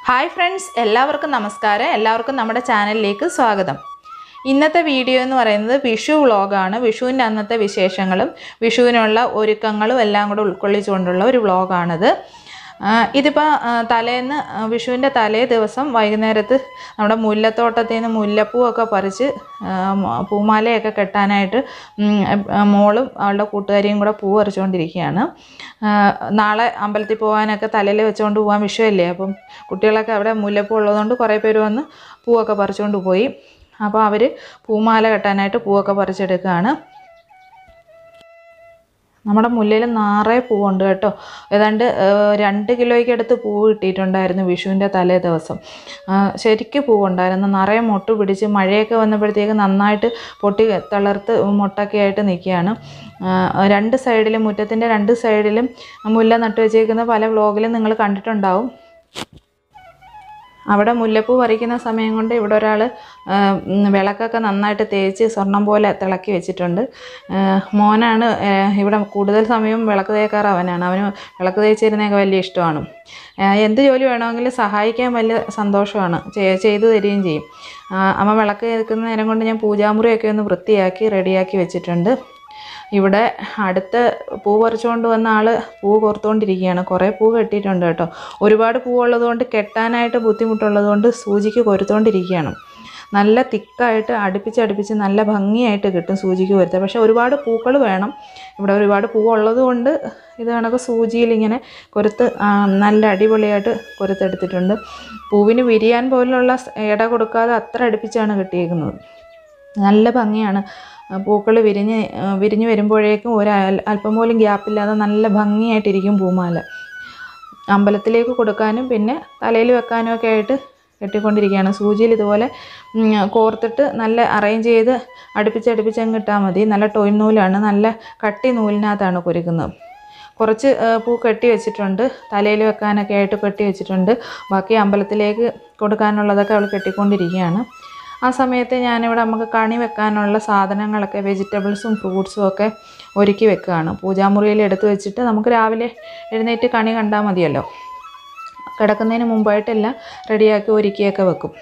hi friends എല്ലാവർക്കും നമസ്കാരം എല്ലാവർക്കും നമ്മുടെ ചാനലിലേക്ക് സ്വാഗതം ഇന്നത്തെ വീഡിയോ എന്ന് പറയുന്നത് വിഷു വ്ളോഗാണ് വിഷുവിൻ്റെ അന്നത്തെ വിശേഷങ്ങളും വിഷുവിനുള്ള ഒരുക്കങ്ങളും എല്ലാം കൂടെ ഉൾക്കൊള്ളിച്ചുകൊണ്ടുള്ള ഒരു വ്ളോഗാണിത് ഇതിപ്പോൾ തലേന്ന് ആ, വിഷുവിൻ്റെ തലേ ദിവസം വൈകുന്നേരത്ത് നമ്മുടെ മുല്ലത്തോട്ടത്തിൽ നിന്ന് മുല്ലപ്പൂവൊക്കെ പറിച്ച് ആ, മ- പൂമാലയൊക്കെ കെട്ടാനായിട്ട് ഉം, ആ, മോളും അവളുടെ കൂട്ടുകാരിയും കൂടെ പൂ പറിച്ചുകൊണ്ടിരിക്കുകയാണ് ആ, നാളെ അമ്പലത്തിൽ പോകാനൊക്കെ തലയിൽ വെച്ചുകൊണ്ട് പോകാൻ വിഷയമല്ലേ അപ്പം കുട്ടികളൊക്കെ അവിടെ മുല്ലപ്പൂ ഉള്ളതുകൊണ്ട് കുറേ പേര് വന്ന് പൂവൊക്കെ പറിച്ചുകൊണ്ട് പോയി അപ്പോൾ അവർ പൂമാല കെട്ടാനായിട്ട് പൂവൊക്കെ പറിച്ചെടുക്കുകയാണ് നമ്മുടെ മുല്ലയിൽ നിറയെ പൂവുണ്ട് കേട്ടോ ഏതാണ്ട് ആ, രണ്ട് കിലോയ്ക്ക് അടുത്ത് പൂവ് കിട്ടിയിട്ടുണ്ടായിരുന്നു വിഷുവിൻ്റെ തലേ ദിവസം ആ, ശരിക്ക് പൂവുണ്ടായിരുന്നു നിറയെ മൊട്ട് പിടിച്ച് മഴയൊക്കെ വന്നപ്പോഴത്തേക്ക് നന്നായിട്ട് പൊട്ടി തളർത്ത് മൊട്ടൊക്കെ ആയിട്ട് നിൽക്കുകയാണ് ആ, രണ്ട് സൈഡിലും മുറ്റത്തിൻ്റെ രണ്ട് സൈഡിലും മുല്ല നട്ടു വെച്ചേക്കുന്ന പല വ്ളോഗിലും നിങ്ങൾ കണ്ടിട്ടുണ്ടാവും അവിടെ മുല്ലപ്പൂ പറിക്കുന്ന സമയം കൊണ്ട് ഇവിടെ ഒരാൾ വിളക്കൊക്കെ നന്നായിട്ട് തേച്ച് സ്വർണം പോലെ തിളക്കി വെച്ചിട്ടുണ്ട് ആ, മോനാണ് ആ, ഇവിടെ കൂടുതൽ സമയം വിളക്ക് തേക്കാറ് അവനാണ് അവന് വിളക്ക് തേച്ചിരുന്നതൊക്കെ വലിയ ഇഷ്ടമാണ് ആ, എന്ത് ജോലി വേണമെങ്കിലും സഹായിക്കാൻ വലിയ സന്തോഷമാണ് ചെ- ചെയ്തു തരികയും ചെയ്യും ആ, അമ്മ വിളക്ക് തേക്കുന്ന നേരം കൊണ്ട് ഞാൻ പൂജാമുറിയൊക്കെ ഒന്ന് വൃത്തിയാക്കി റെഡിയാക്കി വെച്ചിട്ടുണ്ട് ഇവിടെ അടുത്ത് പൂ പറിച്ചുകൊണ്ട് വന്ന ആൾ പൂ കോർത്തുകൊണ്ടിരിക്കുകയാണ് കുറേ പൂ കെട്ടിയിട്ടുണ്ട് കേട്ടോ ഒരുപാട് പൂവുള്ളത് കൊണ്ട് കെട്ടാനായിട്ട് ബുദ്ധിമുട്ടുള്ളത് കൊണ്ട് സൂചിക്ക് കൊരുത്തുകൊണ്ടിരിക്കുകയാണ് നല്ല തിക്കായിട്ട് അടുപ്പിച്ച് അടുപ്പിച്ച് നല്ല ഭംഗിയായിട്ട് കിട്ടും സൂചിക്ക് കൊരുത്ത പക്ഷേ ഒരുപാട് പൂക്കൾ വേണം ഇവിടെ ഒരുപാട് പൂവുള്ളത് കൊണ്ട് ഇത് കണക്ക് സൂചിയിൽ ഇങ്ങനെ കൊരുത്ത് ആ, നല്ല അടിപൊളിയായിട്ട് കൊരുത്തെടുത്തിട്ടുണ്ട് പൂവിന് വിരിയാൻ പോലുള്ള സ് ഇട കൊടുക്കാതെ അത്ര അടുപ്പിച്ചാണ് കെട്ടിയേക്കുന്നത് നല്ല ഭംഗിയാണ് പൂക്കൾ വിരിഞ്ഞ് ആ, വിരിഞ്ഞ് വരുമ്പോഴേക്കും ഒരു അൽ- അല്പം പോലും ഗ്യാപ്പില്ലാതെ നല്ല ഭംഗിയായിട്ടിരിക്കും പൂമാല അമ്പലത്തിലേക്ക് കൊടുക്കാനും പിന്നെ തലയിൽ വെക്കാനും ഒക്കെ ആയിട്ട് കെട്ടിക്കൊണ്ടിരിക്കുകയാണ് സൂചിയിൽ ഇതുപോലെ ഉം, കോർത്തിട്ട് നല്ല അറേഞ്ച് ചെയ്ത് അടുപ്പിച്ച് അടുപ്പിച്ച് അങ്ങ് ഇട്ടാൽ മതി നല്ല ടോയ് നൂലാണ് നല്ല കട്ടി നൂലിനകത്താണ് കുരുക്കുന്നത് കുറച്ച് ആ, പൂ കെട്ടി വെച്ചിട്ടുണ്ട് തലയിൽ വെക്കാനൊക്കെ ആയിട്ട് കെട്ടി വെച്ചിട്ടുണ്ട് ബാക്കി അമ്പലത്തിലേക്ക് കൊടുക്കാനുള്ളതൊക്കെ അവൾ കെട്ടിക്കൊണ്ടിരിക്കുകയാണ് ആ സമയത്ത് ഞാനിവിടെ നമുക്ക് കണി വെക്കാനുള്ള സാധനങ്ങളൊക്കെ വെജിറ്റബിൾസും ഫ്രൂട്ട്സും ഒക്കെ ഒരുക്കി വെക്കുകയാണ് പൂജാമുറിയിൽ എടുത്ത് വെച്ചിട്ട് നമുക്ക് രാവിലെ എഴുന്നേറ്റ് കണി കണ്ടാൽ മതിയല്ലോ കിടക്കുന്നതിന് മുമ്പായിട്ടെല്ലാം റെഡിയാക്കി ഒരുക്കിയൊക്കെ വെക്കും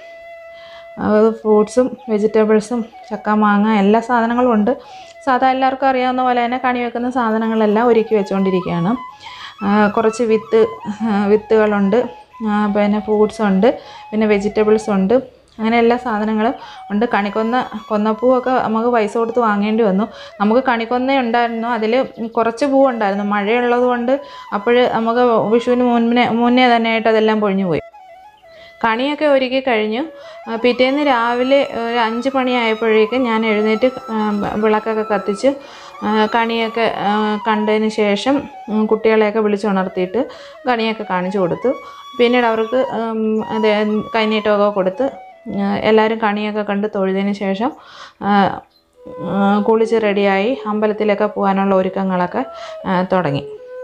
അത് ഫ്രൂട്ട്സും വെജിറ്റബിൾസും ചക്ക മാങ്ങ എല്ലാ സാധനങ്ങളും ഉണ്ട് സാധാ എല്ലാവർക്കും അറിയാവുന്ന പോലെ തന്നെ കണി വെക്കുന്ന സാധനങ്ങളെല്ലാം ഒരുക്കി വെച്ചുകൊണ്ടിരിക്കുകയാണ് ആ, കുറച്ച് വിത്ത് ആ, വിത്തുകളുണ്ട് ആ, പിന്നെ ഫ്രൂട്ട്സ് ഉണ്ട് പിന്നെ വെജിറ്റബിൾസ് ഉണ്ട് അങ്ങനെ എല്ലാ സാധനങ്ങളും ഉണ്ട് കണിക്കൊന്ന കൊന്നപ്പൂവൊക്കെ നമുക്ക് പൈസ കൊടുത്ത് വാങ്ങേണ്ടി വന്നു നമുക്ക് കണിക്കൊന്ന ഉണ്ടായിരുന്നു അതിൽ കുറച്ച് പൂവുണ്ടായിരുന്നു മഴയുള്ളത് കൊണ്ട് അപ്പോൾ നമുക്ക് വിഷുവിന് മുന്നേ മുന്നേ തന്നെയായിട്ട് അതെല്ലാം പൊഴിഞ്ഞു പോയി കണിയൊക്കെ ഒരുക്കി കഴിഞ്ഞു ആ, പിറ്റേന്ന് രാവിലെ ഒരു അഞ്ച് മണിയായപ്പോഴേക്ക് ഞാൻ എഴുന്നേറ്റ് ആ, വിളക്കൊക്കെ കത്തിച്ച് ആ, കണിയൊക്കെ ആ, കണ്ടതിന് ശേഷം ഉം, കുട്ടികളെയൊക്കെ വിളിച്ചുണർത്തിയിട്ട് കണിയൊക്കെ കാണിച്ചു കൊടുത്തു പിന്നീട് അവർക്ക് ഉം, അത് കൈനീട്ടമൊക്കെ കൊടുത്ത് ആ, എല്ലാവരും കണിയൊക്കെ കണ്ട് തൊഴുതിന് ശേഷം ആ, ആ, കുളിച്ച് റെഡിയായി അമ്പലത്തിലൊക്കെ പോകാനുള്ള ഒരുക്കങ്ങളൊക്കെ ആ, തുടങ്ങി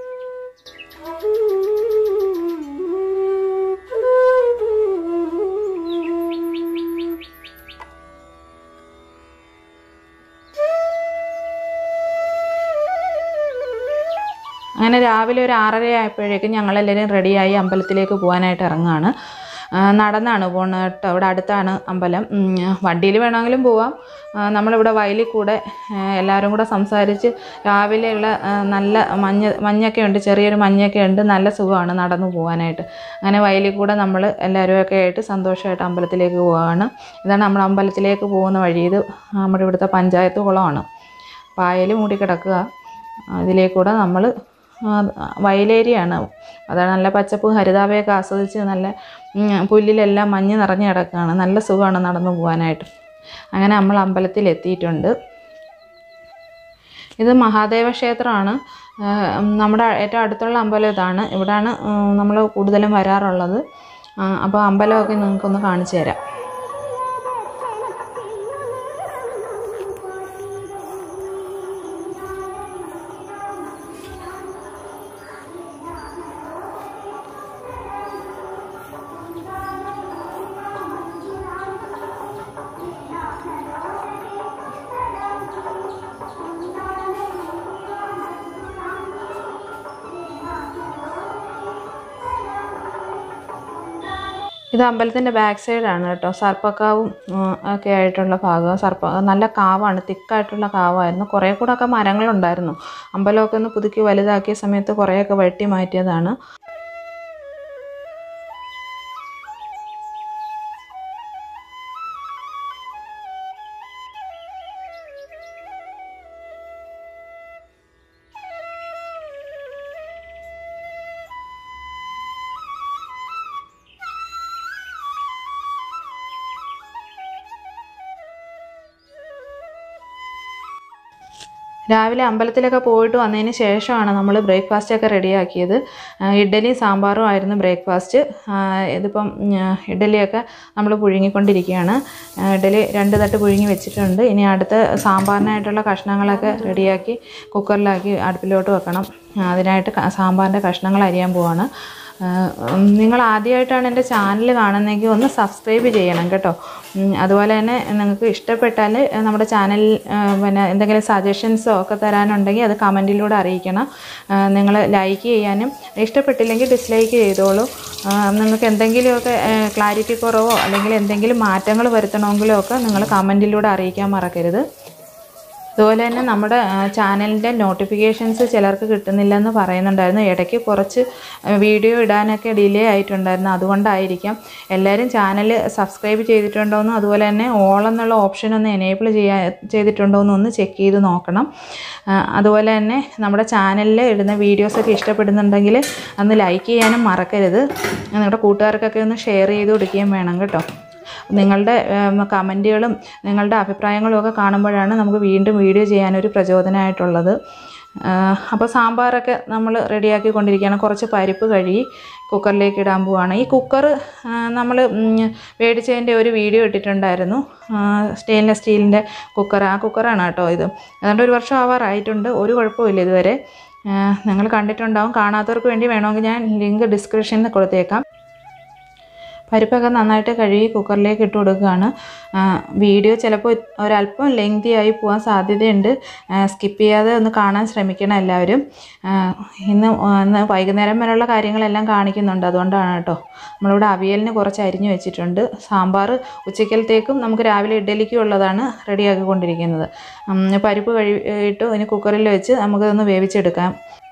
അങ്ങനെ രാവിലെ ഒരു ആറര ആയപ്പോഴേക്കും ഞങ്ങളെല്ലാവരും റെഡിയായി അമ്പലത്തിലേക്ക് പോകാനായിട്ട് ഇറങ്ങുകയാണ് ആ, നടന്നാണ് പോകുന്നത് കേട്ടോ ഇവിടെ അടുത്താണ് അമ്പലം വണ്ടിയിൽ വേണമെങ്കിലും പോവാം ആ, നമ്മളിവിടെ വയലിൽ കൂടെ ആ, എല്ലാവരും കൂടെ സംസാരിച്ച് രാവിലെയുള്ള ആ, നല്ല മഞ്ഞ മഞ്ഞൊക്കെ ഉണ്ട് ചെറിയൊരു മഞ്ഞൊക്കെ ഉണ്ട് നല്ല സുഖമാണ് നടന്നു പോകാനായിട്ട് അങ്ങനെ വയലിൽ കൂടെ നമ്മൾ എല്ലാവരും ഒക്കെ ആയിട്ട് സന്തോഷമായിട്ട് അമ്പലത്തിലേക്ക് പോവുകയാണ് ഇതാണ് നമ്മൾ അമ്പലത്തിലേക്ക് പോകുന്ന വഴി ഇത് നമ്മുടെ ഇവിടുത്തെ പഞ്ചായത്ത് കുളമാണ് പായൽ മൂടിക്കിടക്കുക അതിലേക്കൂടെ നമ്മൾ വയലേരിയാണ് അതാണ് നല്ല പച്ചപ്പ് ഹരിതാപയൊക്കെ ആസ്വദിച്ച് നല്ല ഉം, പുല്ലിലെല്ലാം മഞ്ഞ് നിറഞ്ഞ് കിടക്കുകയാണ് നല്ല സുഖമാണ് നടന്നു പോകാനായിട്ട് അങ്ങനെ നമ്മൾ അമ്പലത്തിൽ എത്തിയിട്ടുണ്ട് ഇത് മഹാദേവ ക്ഷേത്രമാണ് ആ, ഉം, നമ്മുടെ ഏറ്റവും അടുത്തുള്ള അമ്പലം ഇതാണ് ഇവിടാണ് നമ്മൾ കൂടുതലും വരാറുള്ളത് ആ, അപ്പോൾ അമ്പലമൊക്കെ നിങ്ങൾക്കൊന്ന് കാണിച്ചു തരാം ഇത് അമ്പലത്തിൻ്റെ ബാക്ക് സൈഡാണ് കേട്ടോ സർപ്പക്കാവും ഉം, ഒക്കെ ആയിട്ടുള്ള ഭാഗം സർപ്പ നല്ല കാവാണ് തിക്കായിട്ടുള്ള കാവായിരുന്നു കുറേ കൂടെ ഒക്കെ മരങ്ങളുണ്ടായിരുന്നു അമ്പലമൊക്കെ ഒന്ന് പുതുക്കി വലുതാക്കിയ സമയത്ത് കുറേയൊക്കെ വെട്ടി മാറ്റിയതാണ് രാവിലെ അമ്പലത്തിലൊക്കെ പോയിട്ട് വന്നതിന് ശേഷമാണ് നമ്മൾ ബ്രേക്ക്ഫാസ്റ്റ് ഒക്കെ റെഡിയാക്കിയത് ആ, ഇഡ്ഡലിയും സാമ്പാറും ആയിരുന്നു ബ്രേക്ക്ഫാസ്റ്റ് ആ, ഇതിപ്പം ആ, ഇഡ്ഡലിയൊക്കെ നമ്മൾ പുഴുങ്ങിക്കൊണ്ടിരിക്കുകയാണ് ആ, ഇഡ്ഡലി രണ്ട് തട്ട് പുഴുങ്ങി വെച്ചിട്ടുണ്ട് ഇനി അടുത്ത സാമ്പാറിനായിട്ടുള്ള കഷ്ണങ്ങളൊക്കെ റെഡിയാക്കി കുക്കറിലാക്കി അടുപ്പിലോട്ട് വെക്കണം ആ, അതിനായിട്ട് ക- സാമ്പാറിൻ്റെ കഷ്ണങ്ങൾ അരിയാൻ പോവാണ് നിങ്ങൾ ആദ്യമായിട്ടാണ് എൻ്റെ ചാനൽ കാണുന്നതെങ്കിൽ ഒന്ന് സബ്സ്ക്രൈബ് ചെയ്യണം കേട്ടോ ഉം, അതുപോലെ തന്നെ നിങ്ങൾക്ക് ഇഷ്ടപ്പെട്ടാൽ നമ്മുടെ ചാനൽ പിന്നെ എന്തെങ്കിലും സജഷൻസോ ഒക്കെ തരാനുണ്ടെങ്കിൽ അത് കമൻറ്റിലൂടെ അറിയിക്കണം നിങ്ങൾ ലൈക്ക് ചെയ്യാനും ഇഷ്ടപ്പെട്ടില്ലെങ്കിൽ ഡിസ്ലൈക്ക് ചെയ്തോളൂ ആ, നിങ്ങൾക്ക് എന്തെങ്കിലുമൊക്കെ ക്ലാരിറ്റി കുറവോ അല്ലെങ്കിൽ എന്തെങ്കിലും മാറ്റങ്ങൾ വരുത്തണമെങ്കിലോ ഒക്കെ നിങ്ങൾ കമൻറ്റിലൂടെ അറിയിക്കാൻ മറക്കരുത് അതുപോലെ തന്നെ നമ്മുടെ ചാനലിൻ്റെ നോട്ടിഫിക്കേഷൻസ് ചിലർക്ക് കിട്ടുന്നില്ലെന്ന് പറയുന്നുണ്ടായിരുന്നു ഇടയ്ക്ക് കുറച്ച് ആ, വീഡിയോ ഇടാനൊക്കെ ഡിലേ ആയിട്ടുണ്ടായിരുന്നു അതുകൊണ്ടായിരിക്കാം എല്ലാവരും ചാനൽ സബ്സ്ക്രൈബ് ചെയ്തിട്ടുണ്ടോയെന്നും അതുപോലെ തന്നെ ഓൾ എന്നുള്ള ഓപ്ഷൻ ഒന്ന് എനേബിൾ ചെയ്യാ ചെയ്തിട്ടുണ്ടോയെന്നും ഒന്ന് ചെക്ക് ചെയ്ത് നോക്കണം ആ, അതുപോലെ തന്നെ നമ്മുടെ ചാനലിൽ ഇടുന്ന വീഡിയോസൊക്കെ ഇഷ്ടപ്പെടുന്നുണ്ടെങ്കിൽ ഒന്ന് ലൈക്ക് ചെയ്യാനും മറക്കരുത് നിങ്ങളുടെ കൂട്ടുകാർക്കൊക്കെ ഒന്ന് ഷെയർ ചെയ്ത് കൊടുക്കുകയും വേണം കേട്ടോ നിങ്ങളുടെ കമൻറ്റുകളും നിങ്ങളുടെ അഭിപ്രായങ്ങളും ഒക്കെ കാണുമ്പോഴാണ് നമുക്ക് വീണ്ടും വീഡിയോ ചെയ്യാനൊരു പ്രചോദനമായിട്ടുള്ളത് അപ്പോൾ സാമ്പാറൊക്കെ നമ്മൾ റെഡിയാക്കിക്കൊണ്ടിരിക്കുകയാണ് കുറച്ച് പരിപ്പ് കഴുകി കുക്കറിലേക്ക് ഇടാൻ പോവുകയാണ് ഈ കുക്കർ നമ്മൾ മേടിച്ചതിൻ്റെ ഒരു വീഡിയോ ഇട്ടിട്ടുണ്ടായിരുന്നു സ്റ്റെയിൻലെസ് സ്റ്റീലിൻ്റെ കുക്കർ ആ കുക്കറാണ് കേട്ടോ ഇത് അതുകൊണ്ട് ഒരു വർഷം ആവാറായിട്ടുണ്ട് ഒരു കുഴപ്പമില്ല ഇതുവരെ നിങ്ങൾ കണ്ടിട്ടുണ്ടാവും കാണാത്തവർക്ക് വേണ്ടി വേണമെങ്കിൽ ഞാൻ ലിങ്ക് ഡിസ്ക്രിപ്ഷനിൽ കൊടുത്തേക്കാം പരിപ്പൊക്കെ നന്നായിട്ട് കഴുകി കുക്കറിലേക്ക് ഇട്ട് കൊടുക്കുകയാണ് ആ, വീഡിയോ ചിലപ്പോൾ ഒരല്പം ലെങ്തി ആയി പോകാൻ സാധ്യതയുണ്ട് സ്കിപ്പ് ചെയ്യാതെ ഒന്ന് കാണാൻ ശ്രമിക്കണം എല്ലാവരും ആ, ഇന്ന് ഇന്ന് വൈകുന്നേരം വരെയുള്ള കാര്യങ്ങളെല്ലാം കാണിക്കുന്നുണ്ട് അതുകൊണ്ടാണ് കേട്ടോ നമ്മളിവിടെ അവിയലിന് കുറച്ച് അരിഞ്ഞു വെച്ചിട്ടുണ്ട് സാമ്പാർ ഉച്ചക്കലത്തേക്കും നമുക്ക് രാവിലെ ഇഡ്ഡലിക്കും ഉള്ളതാണ് റെഡിയാക്കിക്കൊണ്ടിരിക്കുന്നത് ഉം, പരിപ്പ് കഴുകിയിട്ട് ഇനി കുക്കറിൽ വെച്ച് നമുക്കതൊന്ന് വേവിച്ചെടുക്കാം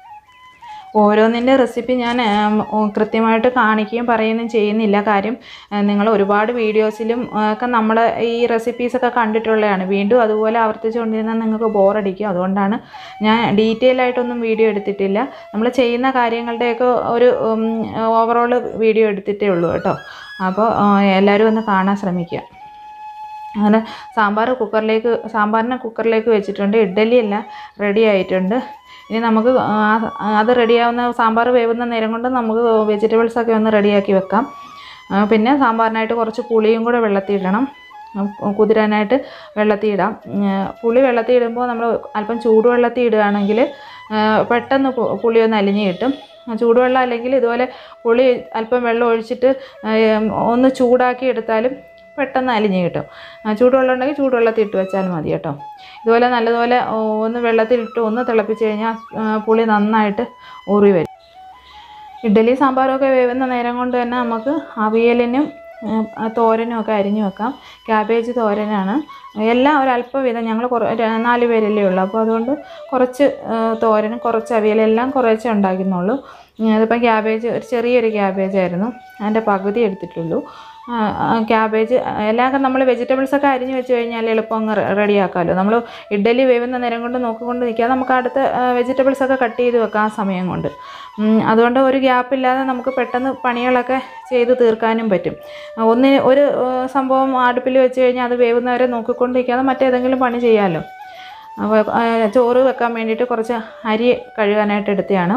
ഓരോന്നിൻ്റെ റെസിപ്പി ഞാൻ ഉം, ഉം, കൃത്യമായിട്ട് കാണിക്കുകയും പറയുകയും ചെയ്യുന്നില്ല കാര്യം നിങ്ങൾ ഒരുപാട് വീഡിയോസിലും ആ, ഒക്കെ നമ്മൾ ഈ റെസിപ്പീസൊക്കെ കണ്ടിട്ടുള്ളതാണ് വീണ്ടും അതുപോലെ ആവർത്തിച്ചുകൊണ്ടിരുന്നാൽ നിങ്ങൾക്ക് ബോറടിക്കും അതുകൊണ്ടാണ് ഞാൻ ഡീറ്റെയിൽ ആയിട്ടൊന്നും വീഡിയോ എടുത്തിട്ടില്ല നമ്മൾ ചെയ്യുന്ന കാര്യങ്ങളുടെയൊക്കെ ഒരു ഓവറോൾ വീഡിയോ എടുത്തിട്ടേ ഉള്ളൂ കേട്ടോ അപ്പോൾ ആ, എല്ലാവരും ഒന്ന് കാണാൻ ശ്രമിക്കുക അങ്ങനെ സാമ്പാർ കുക്കറിലേക്ക് സാമ്പാറിനെ കുക്കറിലേക്ക് വെച്ചിട്ടുണ്ട് ഇഡ്ഡലി എല്ലാം റെഡി ആയിട്ടുണ്ട് ഇനി നമുക്ക് ആ- അത് റെഡിയാവുന്ന സാമ്പാർ വേവുന്ന നേരം കൊണ്ട് നമുക്ക് വെജിറ്റബിൾസ് ഒക്കെ ഒന്ന് റെഡിയാക്കി വെക്കാം ആ, പിന്നെ സാമ്പാറിനായിട്ട് കുറച്ച് പുളിയും കൂടെ വെള്ളത്തിൽ ഇടണം ആ, കുതിരാനായിട്ട് വെള്ളത്തിൽ ഇടാം ഉം, പുളി വെള്ളത്തിൽ ഇടുമ്പോൾ നമ്മൾ അല്പം ചൂടുവെള്ളത്തിൽ ഇടുകയാണെങ്കിൽ ആ, പെട്ടെന്ന് പു- പുളി ഒന്ന് അലിഞ്ഞ് കിട്ടും ആ, ചൂടുവെള്ളം അല്ലെങ്കിൽ ഇതുപോലെ പുളി അല്പം വെള്ളം ഒഴിച്ചിട്ട് ആ, ഒന്ന് ചൂടാക്കി എടുത്താലും പെട്ടെന്ന് അലിഞ്ഞ് കിട്ടും ആ, ചൂടുവെള്ളം ഉണ്ടെങ്കിൽ ചൂടുവെള്ളത്തിൽ ഇട്ട് വെച്ചാൽ മതി കേട്ടോ ഇതുപോലെ നല്ലതുപോലെ ഓ, ഒന്ന് വെള്ളത്തിലിട്ട് ഒന്ന് തിളപ്പിച്ച് കഴിഞ്ഞാൽ ആ, പുളി നന്നായിട്ട് ഊറി വരും ഇഡ്ഡലി സാമ്പാറൊക്കെ വേവുന്ന നേരം കൊണ്ട് തന്നെ നമുക്ക് അവിയലിനും ഉം, ആ, തോരനും ഒക്കെ അരിഞ്ഞു വെക്കാം ക്യാബേജ് തോരനാണ് എല്ലാം ഒരല്പം വീതം ഞങ്ങൾ കുറ ര- നാല് പേരല്ലേ ഉള്ളൂ അപ്പോൾ അതുകൊണ്ട് കുറച്ച് ആ, തോരനും കുറച്ച് അവിയലെല്ലാം കുറച്ചേ ഉണ്ടാക്കുന്നുള്ളൂ ഉം, അതിപ്പം ക്യാബേജ് ഒരു ചെറിയൊരു ക്യാബേജ് ആയിരുന്നു അതിൻ്റെ പകുതി എടുത്തിട്ടുള്ളൂ ആ, ആ, ക്യാബേജ് എല്ലാം നമ്മൾ വെജിറ്റബിൾസ് ഒക്കെ അരിഞ്ഞ് വെച്ച് കഴിഞ്ഞാൽ എളുപ്പം അങ്ങ് റെഡിയാക്കാമല്ലോ നമ്മൾ ഇഡ്ഡലി വേവുന്ന നേരം കൊണ്ട് നോക്കിക്കൊണ്ട് നിൽക്കാതെ നമുക്ക് അടുത്ത വെജിറ്റബിൾസ് ഒക്കെ കട്ട് ചെയ്ത് വെക്കാം ആ സമയം കൊണ്ട് ഉം, അതുകൊണ്ട് ഒരു ഗ്യാപ്പ് ഇല്ലാതെ നമുക്ക് പെട്ടെന്ന് പണികളൊക്കെ ചെയ്ത് തീർക്കാനും പറ്റും ആ, ഒന്ന് ഒരു ആ, സംഭവം അടുപ്പിൽ വെച്ച് കഴിഞ്ഞാൽ അത് വേവുന്നവരെ നോക്കിക്കൊണ്ട് നിൽക്കാതെ മറ്റേതെങ്കിലും പണി ചെയ്യാമല്ലോ അപ്പോൾ ആ, ചോറ് വെക്കാൻ വേണ്ടിയിട്ട് കുറച്ച് അരി കഴുകാനായിട്ട് എടുത്തതാണ്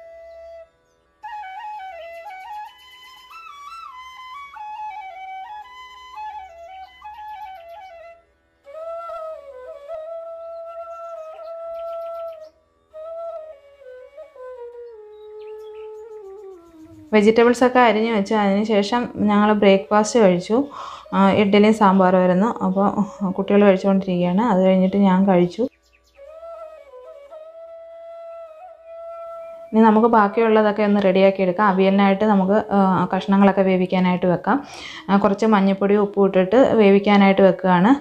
വെജിറ്റബിൾസ് ഒക്കെ അരിഞ്ഞ് വെച്ചു അതിന് ശേഷം ഞങ്ങൾ ബ്രേക്ക്ഫാസ്റ്റ് കഴിച്ചു ആ, ഇഡ്ഡലിയും സാമ്പാറും ആയിരുന്നു അപ്പോൾ കുട്ടികൾ കഴിച്ചുകൊണ്ടിരിക്കുകയാണ് അത് കഴിഞ്ഞിട്ട് ഞാൻ കഴിച്ചു ഇനി നമുക്ക് ബാക്കിയുള്ളതൊക്കെ ഒന്ന് റെഡിയാക്കി എടുക്കാം അവിയലിനായിട്ട് നമുക്ക് ആ, കഷ്ണങ്ങളൊക്കെ വേവിക്കാനായിട്ട് വെക്കാം ആ, കുറച്ച് മഞ്ഞൾപ്പൊടിയും ഉപ്പും ഇട്ടിട്ട് വേവിക്കാനായിട്ട് വെക്കുകയാണ്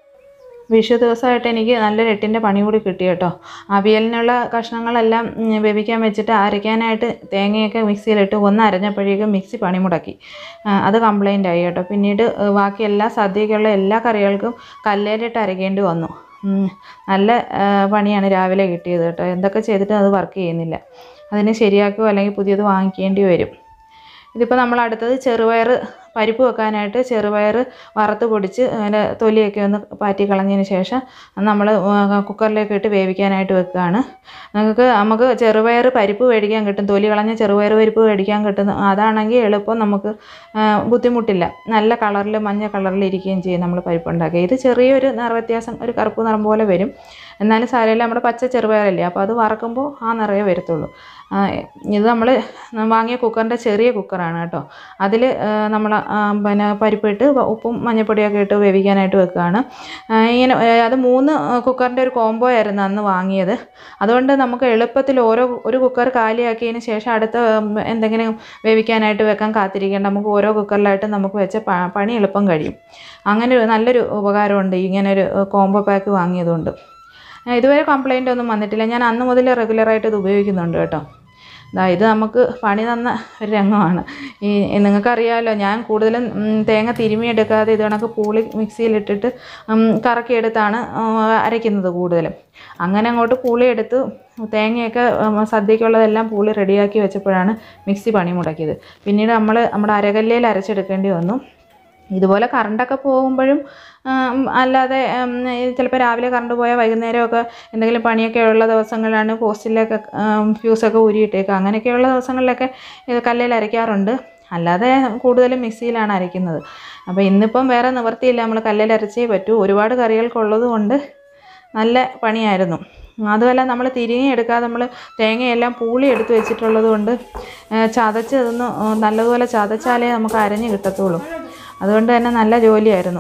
വിഷു ദിവസമായിട്ട് എനിക്ക് നല്ലൊരു എട്ടിൻ്റെ പണി കൂടി കിട്ടി കേട്ടോ അവിയലിനുള്ള കഷ്ണങ്ങളെല്ലാം ഉം, വേവിക്കാൻ വെച്ചിട്ട് അരയ്ക്കാനായിട്ട് തേങ്ങയൊക്കെ മിക്സിയിലിട്ട് ഒന്ന് അരഞ്ഞപ്പോഴേക്കും മിക്സി പണി മുടക്കി ആ, അത് കംപ്ലൈൻ്റ് ആയി കേട്ടോ പിന്നീട് ഏ, ബാക്കി എല്ലാ സദ്യക്കുള്ള എല്ലാ കറികൾക്കും കല്ലേലിട്ട് അരയ്ക്കേണ്ടി വന്നു ഉം, നല്ല ആ, പണിയാണ് രാവിലെ കിട്ടിയത് കേട്ടോ എന്തൊക്കെ ചെയ്തിട്ടും അത് വർക്ക് ചെയ്യുന്നില്ല അതിന് ശരിയാക്കുകയോ അല്ലെങ്കിൽ പുതിയത് വാങ്ങിക്കേണ്ടി വരും ഇതിപ്പോൾ നമ്മൾ അടുത്തത് ചെറുപയർ പരിപ്പ് വെക്കാനായിട്ട് ചെറുപയർ വറുത്ത് പൊടിച്ച് അതിൻ്റെ തൊലിയൊക്കെ ഒന്ന് പാറ്റി കളഞ്ഞതിന് ശേഷം നമ്മൾ കുക്കറിലേക്ക് ഇട്ട് വേവിക്കാനായിട്ട് വെക്കുകയാണ് നിങ്ങൾക്ക് നമുക്ക് ചെറുപയർ പരിപ്പ് മേടിക്കാൻ കിട്ടും തൊലി കളഞ്ഞ ചെറുപയർ പരിപ്പ് മേടിക്കാൻ കിട്ടും അതാണെങ്കിൽ എളുപ്പം നമുക്ക് ആ, ബുദ്ധിമുട്ടില്ല നല്ല കളറിൽ മഞ്ഞ കളറിൽ ഇരിക്കുകയും ചെയ്യും നമ്മൾ പരിപ്പ് ഉണ്ടാക്കുക ഇത് ചെറിയൊരു നിറവ്യത്യാസം ഒരു കറുപ്പ് നിറം പോലെ വരും എന്നാലും സാരമില്ല നമ്മുടെ പച്ച ചെറുപയറല്ലേ അപ്പോൾ അത് വറക്കുമ്പോൾ ആ നിറയെ വരത്തുള്ളൂ ആ, ഇത് നമ്മൾ വാങ്ങിയ കുക്കറിൻ്റെ ചെറിയ കുക്കറാണ് കേട്ടോ അതിൽ നമ്മൾ പിന്നെ പരിപ്പിട്ട് ഉപ്പും മഞ്ഞൾപ്പൊടിയൊക്കെ ഇട്ട് വേവിക്കാനായിട്ട് വെക്കുകയാണ് ആ, ഇങ്ങനെ ഏ, അത് മൂന്ന് കുക്കറിൻ്റെ ഒരു കോംബോ ആയിരുന്നു അന്ന് വാങ്ങിയത് അതുകൊണ്ട് നമുക്ക് എളുപ്പത്തിൽ ഓരോ ഒരു കുക്കർ കാലിയാക്കിയതിന് ശേഷം അടുത്ത ഉം, എന്തെങ്കിലും വേവിക്കാനായിട്ട് വെക്കാൻ കാത്തിരിക്കേണ്ട നമുക്ക് ഓരോ കുക്കറിലായിട്ട് നമുക്ക് വെച്ച പ- പണി എളുപ്പം കഴിയും അങ്ങനെ ഒരു നല്ലൊരു ഉപകാരമുണ്ട് ഇങ്ങനെ ഒരു കോംബോ പാക്ക് വാങ്ങിയതുകൊണ്ട് ആ, ഇതുവരെ കംപ്ലൈൻ്റ് ഒന്നും വന്നിട്ടില്ല ഞാൻ അന്ന് മുതൽ റെഗുലറായിട്ട് ഇത് ഉപയോഗിക്കുന്നുണ്ട് കേട്ടോ ദാ ഇത് നമുക്ക് പണി തന്ന ഒരു രംഗമാണ് ഈ നിങ്ങൾക്കറിയാമല്ലോ ഞാൻ കൂടുതലും ഉം, തേങ്ങ തിരുമിയെടുക്കാതെ ഇത് കണക്ക് പൂളി മിക്സിയിലിട്ടിട്ട് ഉം, കറക്കിയെടുത്താണ് ഉം, അരയ്ക്കുന്നത് കൂടുതലും അങ്ങനെ അങ്ങോട്ട് പൂളി എടുത്ത് തേങ്ങയൊക്കെ ഉം, സദ്യക്കുള്ളതെല്ലാം പൂളി റെഡിയാക്കി വെച്ചപ്പോഴാണ് മിക്സി പണി മുടക്കിയത് പിന്നീട് നമ്മൾ നമ്മുടെ അരകല്ലയിൽ അരച്ചെടുക്കേണ്ടി വന്നു ഇതുപോലെ കറണ്ടൊക്കെ പോകുമ്പോഴും ഉം, അല്ലാതെ ചിലപ്പോൾ രാവിലെ കറണ്ട് പോയാൽ വൈകുന്നേരമൊക്കെ എന്തെങ്കിലും പണിയൊക്കെ ഉള്ള ദിവസങ്ങളിലാണ് പോസ്റ്റിലൊക്കെ ഉം, ഫ്യൂസൊക്കെ ഊരിയിട്ടേക്കുക അങ്ങനെയൊക്കെയുള്ള ദിവസങ്ങളിലൊക്കെ ഇത് കല്ലിൽ അരയ്ക്കാറുണ്ട് അല്ലാതെ കൂടുതലും മിക്സിയിലാണ് അരയ്ക്കുന്നത് അപ്പോൾ ഇന്നിപ്പം വേറെ നിവൃത്തിയില്ല നമ്മൾ കല്ലിൽ അരച്ചേ പറ്റൂ ഒരുപാട് കറികൾക്കുള്ളത് കൊണ്ട് നല്ല പണിയായിരുന്നു അതുമല്ല നമ്മൾ തിരികെ എടുക്കാതെ നമ്മൾ തേങ്ങയെല്ലാം പൂളി എടുത്ത് വെച്ചിട്ടുള്ളത് കൊണ്ട് ഏ, ചതച്ച് ഇതൊന്ന് നല്ലതുപോലെ ചതച്ചാലേ നമുക്ക് അരഞ്ഞ് കിട്ടത്തുള്ളൂ അതുകൊണ്ട് തന്നെ നല്ല ജോലിയായിരുന്നു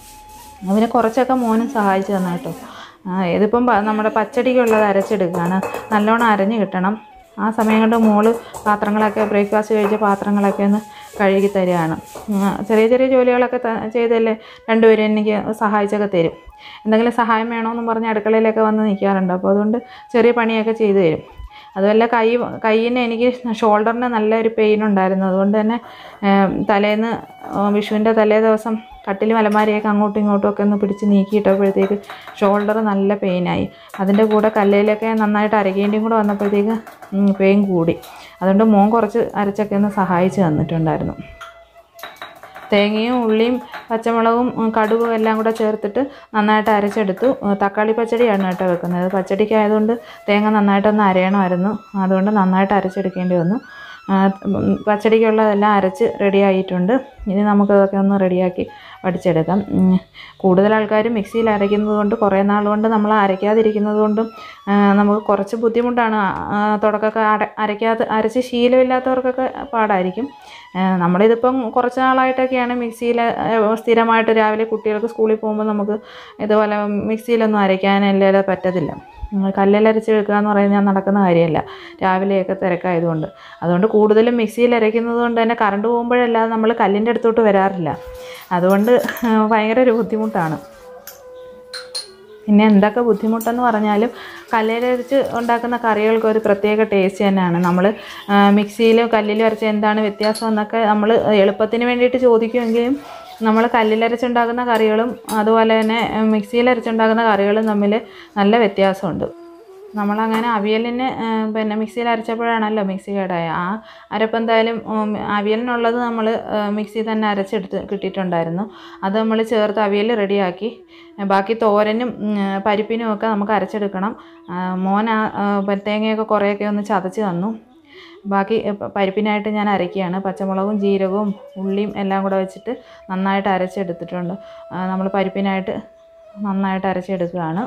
അവന് കുറച്ചൊക്കെ മോനും സഹായിച്ചു തന്നെ കേട്ടോ ആ, ഇതിപ്പം പ- നമ്മുടെ പച്ചടിക്കുള്ളത് അരച്ചെടുക്കുകയാണ് നല്ലോണം അരഞ്ഞ് കിട്ടണം ആ സമയം കൊണ്ട് മോള് പാത്രങ്ങളൊക്കെ ബ്രേക്ക്ഫാസ്റ്റ് കഴിച്ച പാത്രങ്ങളൊക്കെ ഒന്ന് കഴുകി തരികയാണ് ഉം, ചെറിയ ചെറിയ ജോലികളൊക്കെ ത- ചെയ്തല്ലേ രണ്ടുപേരും എനിക്ക് സഹായിച്ചൊക്കെ തരും എന്തെങ്കിലും സഹായം വേണമെന്നും പറഞ്ഞ് അടുക്കളയിലൊക്കെ വന്ന് നിൽക്കാറുണ്ട് അപ്പോൾ അതുകൊണ്ട് ചെറിയ പണിയൊക്കെ ചെയ്തു തരും അതുമല്ല കൈ കയ്യിന് എനിക്ക് ഷോൾഡറിന് നല്ലൊരു പെയിൻ ഉണ്ടായിരുന്നു അതുകൊണ്ട് തന്നെ ഏം, തലേന്ന് ആ, വിഷുവിൻ്റെ തലേ ദിവസം കട്ടിൽ മലമാരിയൊക്കെ അങ്ങോട്ടും ഇങ്ങോട്ടും ഒക്കെ ഒന്ന് പിടിച്ച് നീക്കിയിട്ടപ്പോഴത്തേക്ക് ഷോൾഡർ നല്ല പെയിനായി അതിൻ്റെ കൂടെ കല്ലയിലൊക്കെ നന്നായിട്ട് അരയ്ക്കേണ്ടിയും കൂടെ വന്നപ്പോഴത്തേക്ക് പെയിൻ കൂടി അതുകൊണ്ട് മോൻ കുറച്ച് അരച്ചൊക്കെ ഒന്ന് സഹായിച്ച് തന്നിട്ടുണ്ടായിരുന്നു തേങ്ങയും ഉള്ളിയും പച്ചമുളകും ഉം, കടുകും എല്ലാം കൂടെ ചേർത്തിട്ട് നന്നായിട്ട് അരച്ചെടുത്തു ഉം, തക്കാളി പച്ചടിയാണ് കേട്ടോ വെക്കുന്നത് പച്ചടിക്ക് ആയതുകൊണ്ട് തേങ്ങ നന്നായിട്ടൊന്ന് അരയണമായിരുന്നു അതുകൊണ്ട് നന്നായിട്ട് അരച്ചെടുക്കേണ്ടി വന്നു ആ, ഉം, പച്ചടിക്കുള്ളതെല്ലാം അരച്ച് റെഡി ആയിട്ടുണ്ട് ഇനി നമുക്കതൊക്കെ ഒന്ന് റെഡിയാക്കി വടിച്ചെടുക്കാം ഉം, കൂടുതൽ ആൾക്കാർ മിക്സിയിൽ അരയ്ക്കുന്നത് കൊണ്ട് കുറേ നാൾ കൊണ്ട് നമ്മൾ അരയ്ക്കാതിരിക്കുന്നത് കൊണ്ടും ആ, നമുക്ക് കുറച്ച് ബുദ്ധിമുട്ടാണ് ആ, തുടക്കമൊക്കെ അര അരയ്ക്കാതെ അരച്ച് ശീലമില്ലാത്തവർക്കൊക്കെ പാടായിരിക്കും ആ, നമ്മളിതിപ്പം കുറച്ച് നാളായിട്ടൊക്കെയാണ് മിക്സിയിൽ സ്ഥിരമായിട്ട് രാവിലെ കുട്ടികൾക്ക് സ്കൂളിൽ പോകുമ്പോൾ നമുക്ക് ഇതുപോലെ മിക്സിയിലൊന്നും അരയ്ക്കാനല്ലാതെ പറ്റത്തില്ല ഉം, കല്ലിലരച്ച് വെക്കുക എന്ന് പറയുന്നത് നടക്കുന്ന കാര്യമല്ല രാവിലെയൊക്കെ തിരക്കായതുകൊണ്ട് അതുകൊണ്ട് കൂടുതലും മിക്സിയിൽ അരയ്ക്കുന്നത് കൊണ്ട് തന്നെ കറണ്ട് പോകുമ്പോഴല്ലാതെ നമ്മൾ കല്ലിൻ്റെ അടുത്തോട്ട് വരാറില്ല അതുകൊണ്ട് ഭയങ്കര ഒരു ബുദ്ധിമുട്ടാണ് പിന്നെ എന്തൊക്കെ ബുദ്ധിമുട്ടെന്ന് പറഞ്ഞാലും കല്ലിലരച്ച് ഉണ്ടാക്കുന്ന കറികൾക്ക് ഒരു പ്രത്യേക ടേസ്റ്റ് തന്നെയാണ് നമ്മൾ മിക്സിയിലും കല്ലിലും അരച്ച് എന്താണ് വ്യത്യാസം എന്നൊക്കെ നമ്മൾ എളുപ്പത്തിന് വേണ്ടിയിട്ട് ചോദിക്കുമെങ്കിലും നമ്മൾ കല്ലിലരച്ചുണ്ടാക്കുന്ന കറികളും അതുപോലെ തന്നെ മിക്സിയിൽ അരച്ചുണ്ടാക്കുന്ന കറികളും തമ്മിൽ നല്ല വ്യത്യാസമുണ്ട് നമ്മളങ്ങനെ അവിയലിന് ആ, പിന്നെ മിക്സിയിൽ അരച്ചപ്പോഴാണല്ലോ മിക്സി കേടായ ആ അരപ്പ് എന്തായാലും ഉം, അവിയലിനുള്ളത് നമ്മൾ മിക്സി തന്നെ അരച്ചെടുത്ത് കിട്ടിയിട്ടുണ്ടായിരുന്നു അത് നമ്മൾ ചേർത്ത് അവിയൽ റെഡിയാക്കി ബാക്കി തോരനും ഉം, പരിപ്പിനും ഒക്കെ നമുക്ക് അരച്ചെടുക്കണം ആ, മോൻ ആ ആ, പ- തേങ്ങയൊക്കെ കുറേയൊക്കെ ഒന്ന് ചതച്ച് തന്നു ബാക്കി പ- പരിപ്പിനായിട്ട് ഞാൻ അരയ്ക്കുകയാണ് പച്ചമുളകും ജീരകവും ഉള്ളിയും എല്ലാം കൂടെ വെച്ചിട്ട് നന്നായിട്ട് അരച്ചെടുത്തിട്ടുണ്ട് നമ്മൾ പരിപ്പിനായിട്ട് നന്നായിട്ട് അരച്ചെടുക്കുകയാണ്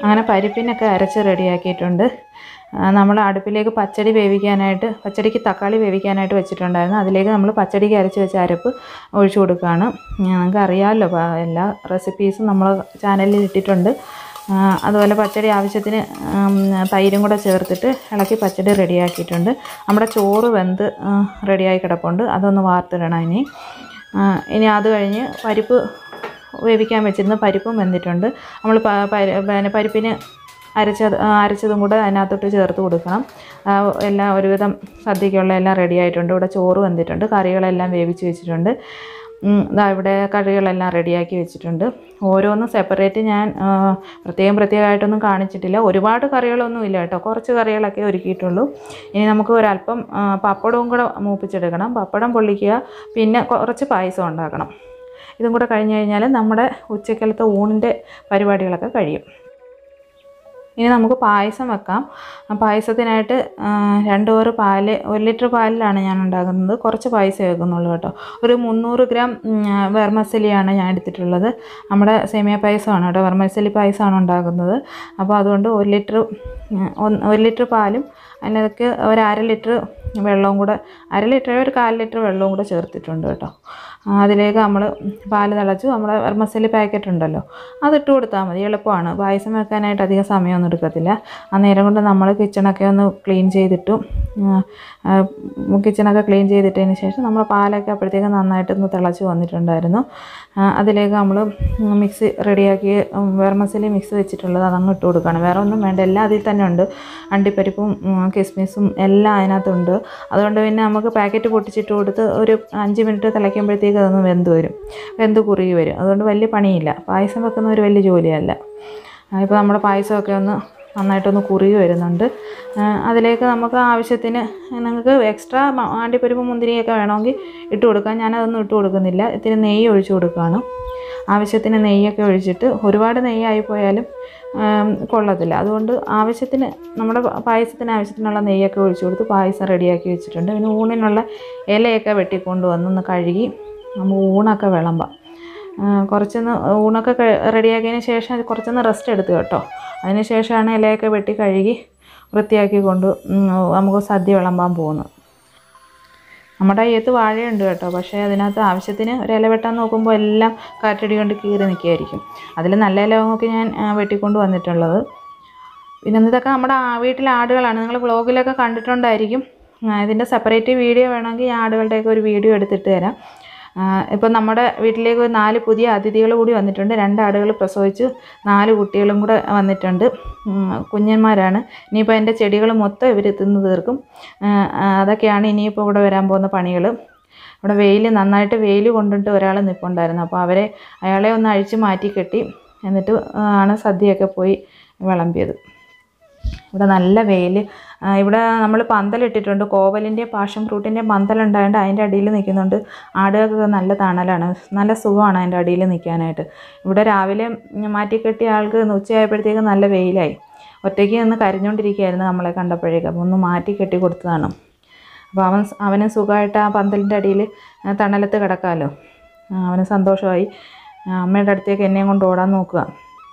അങ്ങനെ പരിപ്പിനൊക്കെ അരച്ച് റെഡിയാക്കിയിട്ടുണ്ട് നമ്മൾ അടുപ്പിലേക്ക് പച്ചടി വേവിക്കാനായിട്ട് പച്ചടിക്ക് തക്കാളി വേവിക്കാനായിട്ട് വെച്ചിട്ടുണ്ടായിരുന്നു അതിലേക്ക് നമ്മൾ പച്ചടിക്ക് അരച്ച് വെച്ച അരപ്പ് ഒഴിച്ചു കൊടുക്കുകയാണ് ഞങ്ങൾക്ക് അറിയാമല്ലോ പ- എല്ലാ റെസിപ്പീസും നമ്മൾ ചാനലിൽ ഇട്ടിട്ടുണ്ട് ആ, അതുപോലെ പച്ചടി ആവശ്യത്തിന് ഉം, തൈരും കൂടെ ചേർത്തിട്ട് ഇളക്കി പച്ചടി റെഡിയാക്കിയിട്ടുണ്ട് നമ്മുടെ ചോറ് വെന്ത് ആ, റെഡിയായി കിടപ്പുണ്ട് അതൊന്ന് വാർത്തിടണം ഇനി ആ, ഇനി അത് കഴിഞ്ഞ് പരിപ്പ് വേവിക്കാൻ വെച്ചിരുന്ന പരിപ്പും വെന്തിട്ടുണ്ട് നമ്മൾ പ- പരി- പിന്നെ പരിപ്പിന് അരച്ചത് ആ, അരച്ചതും കൂടെ അതിനകത്തോട്ട് ചേർത്ത് കൊടുക്കണം ആ, എല്ലാം ഒരുവിധം സദ്യക്കുള്ള എല്ലാം റെഡി ആയിട്ടുണ്ട് ഇവിടെ ചോറ് വെന്തിട്ടുണ്ട് കറികളെല്ലാം വേവിച്ച് വെച്ചിട്ടുണ്ട് ഉം, ദാ ഇവിടെ കറികളെല്ലാം റെഡിയാക്കി വെച്ചിട്ടുണ്ട് ഓരോന്നും സെപ്പറേറ്റ് ഞാൻ ആ, പ്രത്യേകം പ്രത്യേകമായിട്ടൊന്നും കാണിച്ചിട്ടില്ല ഒരുപാട് കറികളൊന്നും ഇല്ല കേട്ടോ കുറച്ച് കറികളൊക്കെ ഒരുക്കിയിട്ടുള്ളൂ ഇനി നമുക്ക് ഒരല്പം ആ, പപ്പടവും കൂടെ മൂപ്പിച്ചെടുക്കണം പപ്പടം പൊള്ളിക്കുക പിന്നെ കുറച്ച് പായസം ഉണ്ടാക്കണം ഇതും കൂടെ കഴിഞ്ഞ് കഴിഞ്ഞാൽ നമ്മുടെ ഉച്ചക്കലത്തെ ഊണിൻ്റെ പരിപാടികളൊക്കെ കഴിയും ഇനി നമുക്ക് പായസം വെക്കാം ആ പായസത്തിനായിട്ട് ആ, രണ്ട് ഓറ് പാല് ഒരു ലിറ്റർ പാലിലാണ് ഞാൻ ഉണ്ടാക്കുന്നത് കുറച്ച് പായസം വെക്കുന്നുള്ളൂ കേട്ടോ ഒരു മുന്നൂറ് ഗ്രാം വെർമസലിയാണ് ഞാൻ എടുത്തിട്ടുള്ളത് നമ്മുടെ സേമിയ പായസമാണ് കേട്ടോ വെർമസലി പായസമാണ് ഉണ്ടാക്കുന്നത് അപ്പോൾ അതുകൊണ്ട് ഒരു ലിറ്റർ ഒരു ലിറ്റർ പാലും അതിനകത്ത് ഒരു അര ലിറ്റർ വെള്ളവും കൂടെ അര ലിറ്റർ ഒരു കാൽ ലിറ്റർ വെള്ളവും കൂടെ ചേർത്തിട്ടുണ്ട് കേട്ടോ ആ, അതിലേക്ക് നമ്മൾ പാല് തിളച്ചു നമ്മുടെ വെർമസലി പാക്കറ്റ് ഉണ്ടല്ലോ അതിട്ട് കൊടുത്താൽ മതി എളുപ്പമാണ് പായസം വെക്കാനായിട്ട് അധികം സമയമൊന്നും എടുക്കത്തില്ല ആ നേരം കൊണ്ട് നമ്മൾ കിച്ചണൊക്കെ ഒന്ന് ക്ലീൻ ചെയ്തിട്ടു കിച്ചണൊക്കെ ക്ലീൻ ചെയ്തിട്ടതിന് ശേഷം നമ്മൾ പാലൊക്കെ അപ്പോഴത്തേക്ക് നന്നായിട്ട് ഒന്ന് തിളച്ച് വന്നിട്ടുണ്ടായിരുന്നു ആ, അതിലേക്ക് നമ്മൾ മിക്സ് റെഡിയാക്കി വെർമസലി മിക്സ് വെച്ചിട്ടുള്ളത് അതങ്ങ് ഇട്ട് കൊടുക്കുകയാണ് വേറെ ഒന്നും വേണ്ട എല്ലാം അതിൽ തന്നെ ഉണ്ട് അണ്ടിപ്പരിപ്പും ഉം, കിസ്മിസും എല്ലാം അതിനകത്തുണ്ട് അതുകൊണ്ട് പിന്നെ നമുക്ക് പാക്കറ്റ് പൊട്ടിച്ചിട്ട് കൊടുത്ത് ഒരു അഞ്ച് മിനിറ്റ് തിളയ്ക്കുമ്പോഴത്തേക്ക് അതൊന്ന് വെന്ത് വരും വെന്ത് കുറുകി വരും അതുകൊണ്ട് വലിയ പണിയില്ല പായസം വെക്കുന്ന ഒരു വലിയ ജോലിയല്ല ഇപ്പോൾ നമ്മുടെ പായസമൊക്കെ ഒന്ന് നന്നായിട്ടൊന്ന് കുറുകി വരുന്നുണ്ട് ആ, അതിലേക്ക് നമുക്ക് ആവശ്യത്തിന് നിങ്ങൾക്ക് എക്സ്ട്രാ ആണ്ടിപ്പരിപ്പ് മുന്തിരിയൊക്കെ വേണമെങ്കിൽ ഇട്ട് കൊടുക്കാം ഞാനതൊന്നും ഇട്ട് കൊടുക്കുന്നില്ല ഇത്തിരി നെയ്യ് ഒഴിച്ച് കൊടുക്കുകയാണ് ആവശ്യത്തിന് നെയ്യൊക്കെ ഒഴിച്ചിട്ട് ഒരുപാട് നെയ്യായി പോയാലും ആം, കൊള്ളത്തില്ല അതുകൊണ്ട് ആവശ്യത്തിന് നമ്മുടെ പ- പായസത്തിന് ആവശ്യത്തിനുള്ള നെയ്യൊക്കെ ഒഴിച്ച് കൊടുത്ത് പായസം റെഡിയാക്കി വെച്ചിട്ടുണ്ട് പിന്നെ ഊണിനുള്ള ഇലയൊക്കെ വെട്ടിക്കൊണ്ട് വന്നൊന്ന് കഴുകി നമുക്ക് ഊണൊക്കെ വിളമ്പാം ആ, കുറച്ചൊന്ന് ഊണൊക്കെ ക- റെഡിയാക്കിയതിന് ശേഷം അത് കുറച്ചൊന്ന് റെസ്റ്റ് എടുത്തു കേട്ടോ അതിന് ശേഷമാണ് ഇലയൊക്കെ വെട്ടി കഴുകി വൃത്തിയാക്കി കൊണ്ട് ഉം, നമുക്ക് സദ്യ വിളമ്പാൻ പോകുന്നത് നമ്മുടെ അയ്യത്ത് വാഴയുണ്ട് കേട്ടോ പക്ഷേ അതിനകത്ത് ആവശ്യത്തിന് ഒരു ഇല വെട്ടാൻ നോക്കുമ്പോൾ എല്ലാം കാറ്റടി കൊണ്ട് കീറി നിൽക്കുകയായിരിക്കും അതിൽ നല്ല ഇല നോക്കി ഞാൻ ആ, വെട്ടിക്കൊണ്ട് വന്നിട്ടുള്ളത് പിന്നെ ഇതൊക്കെ നമ്മുടെ ആ- വീട്ടിലെ ആടുകളാണ് നിങ്ങൾ വ്ളോഗിലൊക്കെ കണ്ടിട്ടുണ്ടായിരിക്കും ആ, ഇതിൻ്റെ സെപ്പറേറ്റ് വീഡിയോ വേണമെങ്കിൽ ഞാൻ ആടുകളുടെയൊക്കെ ഒരു വീഡിയോ എടുത്തിട്ട് തരാം ഇപ്പം നമ്മുടെ വീട്ടിലേക്ക് ഒരു നാല് പുതിയ അതിഥികൾ കൂടി വന്നിട്ടുണ്ട് രണ്ട് ആടുകൾ പ്രസവിച്ച് നാല് കുട്ടികളും കൂടെ വന്നിട്ടുണ്ട് ഉം, കുഞ്ഞന്മാരാണ് ഇനിയിപ്പോൾ എൻ്റെ ചെടികൾ മൊത്തം ഇവർ തിന്ന് തീർക്കും ആ, ആ, അതൊക്കെയാണ് ഇനിയിപ്പോൾ ഇവിടെ വരാൻ പോകുന്ന പണികൾ ഇവിടെ വെയിൽ നന്നായിട്ട് വെയിൽ കൊണ്ടിട്ട് ഒരാൾ നിൽപ്പുണ്ടായിരുന്നു അപ്പോൾ അവരെ അയാളെ ഒന്ന് അഴിച്ച് മാറ്റി കെട്ടി എന്നിട്ട് ആണ് സദ്യയൊക്കെ പോയി വിളമ്പിയത് ഇവിടെ നല്ല വെയിൽ ഇവിടെ നമ്മൾ പന്തലിട്ടിട്ടുണ്ട് കോവലിൻ്റെ പാഷൻ ഫ്രൂട്ടിൻ്റെ പന്തലുണ്ടായതുകൊണ്ട് അതിൻ്റെ അടിയിൽ നിൽക്കുന്നുണ്ട് ആടുകൾക്കൊക്കെ നല്ല തണലാണ് നല്ല സുഖമാണ് അതിൻ്റെ അടിയിൽ നിൽക്കാനായിട്ട് ഇവിടെ രാവിലെ മാറ്റി കെട്ടിയ ആൾക്ക് ഉച്ചയായപ്പോഴത്തേക്ക് നല്ല വെയിലായി ഒറ്റയ്ക്ക് നിന്ന് കരഞ്ഞുകൊണ്ടിരിക്കുകയായിരുന്നു നമ്മളെ കണ്ടപ്പോഴേക്ക് അപ്പോൾ ഒന്ന് മാറ്റി കെട്ടി കൊടുത്തതാണ് അപ്പോൾ അവൻ അവന് സുഖമായിട്ട് ആ പന്തലിൻ്റെ അടിയിൽ തണലത്ത് കിടക്കാമല്ലോ ആ, അവന് സന്തോഷമായി ആ, അമ്മയുടെ അടുത്തേക്ക് എന്നെയും കൊണ്ട് ഓടാൻ നോക്കുക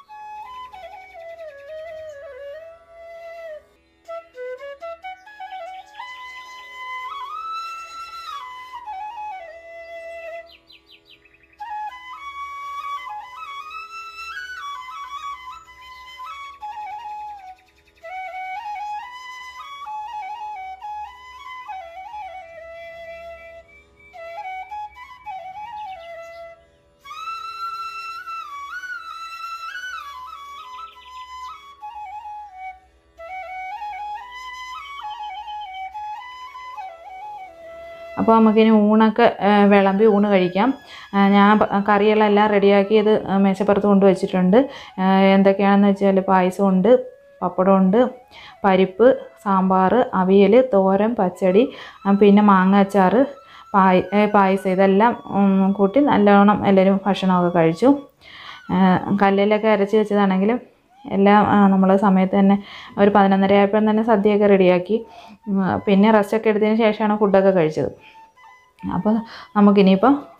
അപ്പോൾ നമുക്കിനി ഊണൊക്കെ ആ, വിളമ്പി ഊണ് കഴിക്കാം ആ, ഞാൻ പ- കറികളെല്ലാം റെഡിയാക്കി ഇത് മേശപ്പുറത്ത് കൊണ്ട് വെച്ചിട്ടുണ്ട് ആ, എന്തൊക്കെയാണെന്ന് വെച്ചാൽ പായസമുണ്ട് പപ്പടമുണ്ട് പരിപ്പ് സാമ്പാർ അവിയൽ തോരൻ പച്ചടി ആ, പിന്നെ മാങ്ങ അച്ചാർ പായ ഏ, പായസം ഇതെല്ലാം ഉം, കൂട്ടി നല്ലോണം എല്ലാവരും ഭക്ഷണമൊക്കെ കഴിച്ചു ആ, കല്ലിലൊക്കെ അരച്ച് വെച്ചതാണെങ്കിലും എല്ലാം നമ്മൾ സമയത്ത് തന്നെ ഒരു പതിനൊന്നര ആയപ്പോൾ തന്നെ സദ്യയൊക്കെ റെഡിയാക്കി ഉം, പിന്നെ റെസ്റ്റൊക്കെ എടുത്തതിന് ശേഷമാണ് ഫുഡൊക്കെ കഴിച്ചത് അപ്പോൾ നമുക്കിനിയിപ്പോൾ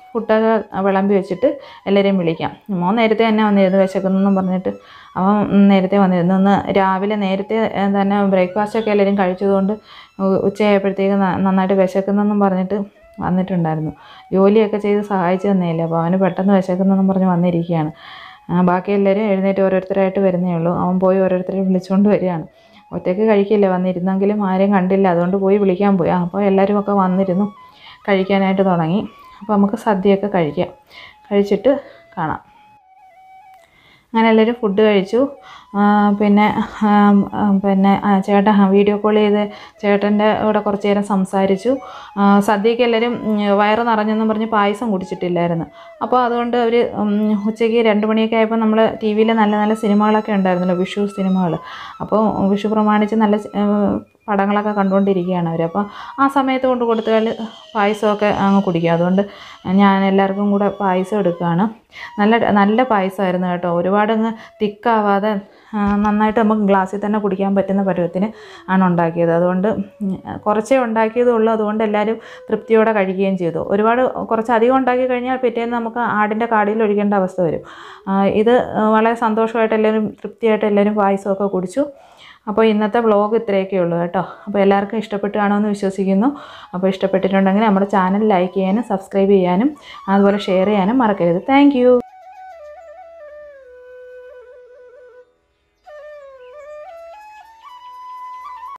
ഫുഡൊക്കെ വിളമ്പി വെച്ചിട്ട് എല്ലാവരെയും വിളിക്കാം മോൻ നേരത്തെ തന്നെ വന്നിരുന്നു വിശക്കുന്നെന്നും പറഞ്ഞിട്ട് അവൻ നേരത്തെ വന്നിരുന്നു ഇന്ന് രാവിലെ നേരത്തെ ഏ, തന്നെ ബ്രേക്ക്ഫാസ്റ്റൊക്കെ എല്ലാവരും കഴിച്ചതുകൊണ്ട് ഉ- ഉച്ചയായപ്പോഴത്തേക്ക് ന- നന്നായിട്ട് വിശക്കുന്നെന്നും പറഞ്ഞിട്ട് വന്നിട്ടുണ്ടായിരുന്നു ജോലിയൊക്കെ ചെയ്ത് സഹായിച്ചു തന്നെയില്ല അപ്പോൾ അവന് പെട്ടെന്ന് വിശക്കുന്നെന്നും പറഞ്ഞ് വന്നിരിക്കുകയാണ് ആ, ബാക്കി എല്ലാവരും എഴുന്നേറ്റ് ഓരോരുത്തരായിട്ട് വരുന്നേ ഉള്ളൂ അവൻ പോയി ഓരോരുത്തരെ വിളിച്ചുകൊണ്ട് വരികയാണ് ഒറ്റയ്ക്ക് കഴിക്കില്ല വന്നിരുന്നെങ്കിലും ആരെയും കണ്ടില്ല അതുകൊണ്ട് പോയി വിളിക്കാൻ പോയി ആ, അപ്പോൾ എല്ലാവരും ഒക്കെ വന്നിരുന്നു കഴിക്കാനായിട്ട് തുടങ്ങി അപ്പോൾ നമുക്ക് സദ്യയൊക്കെ കഴിക്കാം കഴിച്ചിട്ട് കാണാം അങ്ങനെ എല്ലാവരും ഫുഡ് കഴിച്ചു ആ, പിന്നെ ആ, ആ, പിന്നെ ആ, ചേട്ടൻ വീഡിയോ കോൾ ചെയ്ത് ചേട്ടൻ്റെ കൂടെ കുറച്ച് നേരം സംസാരിച്ചു ആ, സദ്യക്ക് എല്ലാവരും ഉം, വയറ് നിറഞ്ഞെന്നും പറഞ്ഞ് പായസം കുടിച്ചിട്ടില്ലായിരുന്നു അപ്പോൾ അതുകൊണ്ട് അവർ ഉച്ചയ്ക്ക് രണ്ട് മണിയൊക്കെ ആയപ്പോൾ നമ്മൾ ടി വിയിൽ നല്ല നല്ല സിനിമകളൊക്കെ ഉണ്ടായിരുന്നല്ലോ വിഷു സിനിമകൾ അപ്പോൾ വിഷു പ്രമാണിച്ച് നല്ല സി- ആ, പടങ്ങളൊക്കെ കണ്ടുകൊണ്ടിരിക്കുകയാണ് അവർ അപ്പോൾ ആ സമയത്ത് കൊണ്ട് കൊടുത്താൽ പായസമൊക്കെ അങ്ങ് കുടിക്കും അതുകൊണ്ട് ഞാൻ എല്ലാവർക്കും കൂടെ പായസം എടുക്കുകയാണ് നല്ല നല്ല പായസമായിരുന്നു കേട്ടോ ഒരുപാട് അങ്ങ് തിക്കാവാതെ ആ, നന്നായിട്ട് നമുക്ക് ഗ്ലാസ്സിൽ തന്നെ കുടിക്കാൻ പറ്റുന്ന പരുവത്തിന് ആണ് ഉണ്ടാക്കിയത് അതുകൊണ്ട് ഉം, കുറച്ചേ ഉണ്ടാക്കിയതേ ഉള്ളൂ അതുകൊണ്ട് എല്ലാവരും തൃപ്തിയോടെ കഴിക്കുകയും ചെയ്തു ഒരുപാട് കുറച്ച് അധികം ഉണ്ടാക്കി കഴിഞ്ഞാൽ പിറ്റേന്ന് നമുക്ക് ആടിൻ്റെ കാടിയിൽ ഒഴിക്കേണ്ട അവസ്ഥ വരും ആ, ഇത് വളരെ സന്തോഷമായിട്ട് എല്ലാവരും തൃപ്തിയായിട്ട് എല്ലാവരും പായസമൊക്കെ കുടിച്ചു അപ്പോൾ ഇന്നത്തെ വ്ളോഗ് ഇത്രയൊക്കെ ഉള്ളൂ കേട്ടോ അപ്പോൾ എല്ലാവർക്കും ഇഷ്ടപ്പെട്ടു കാണുമെന്ന് വിശ്വസിക്കുന്നു അപ്പോൾ ഇഷ്ടപ്പെട്ടിട്ടുണ്ടെങ്കിൽ നമ്മുടെ ചാനൽ ലൈക്ക് ചെയ്യാനും സബ്സ്ക്രൈബ് ചെയ്യാനും അതുപോലെ ഷെയർ ചെയ്യാനും മറക്കരുത് താങ്ക്